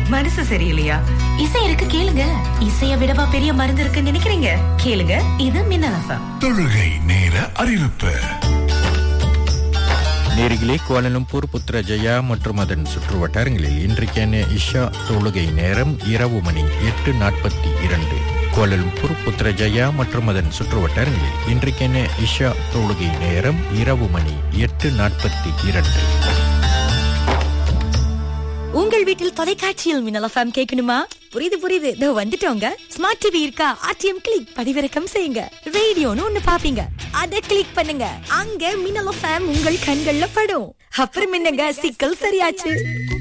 மனசு சரியில்லையா இசை இருக்கு கேளுங்க இசைய விடவா பெரிய மருந்து இருக்குன்னு நினைக்கிறீங்க கேளுங்க இது மின்னல் எஃப்எம் தொழுகை நேர அறிவிப்பு நேரிகளே கோலலம்பூர் புத்ரஜயா மற்றும் அதன் சுற்று வட்டாரங்களில் இன்றைக்கான இஷா தொழுகை நேரம் இரவு மணி எட்டு நாற்பத்தி இரண்டு கோலலம்பூர் புத்ரஜயா மற்றும் அதன் சுற்று வட்டாரங்களில் இன்றைக்கான இஷா தொழுகை நேரம் இரவு மணி எட்டு நாற்பத்தி இரண்டு உங்கள் வீட்டில் தொலைக்காட்சியில் மின்னல் எஃப்எம் கேட்கணுமா புரியுது புரியுது இதோ வந்துட்டோங்க ஸ்மார்ட் டிவி இருக்கா ஆர்டிஎம் கிளிக் பதிவிறக்கம் செய்யுங்க ரேடியோன்னு ஒண்ணு பாப்பீங்க அத கிளிக் பண்ணுங்க அங்க மின்னல் எஃப்எம் உங்கள் கண்கள்ல படும் அப்புறம் என்னங்க சிக்கல் சரியாச்சு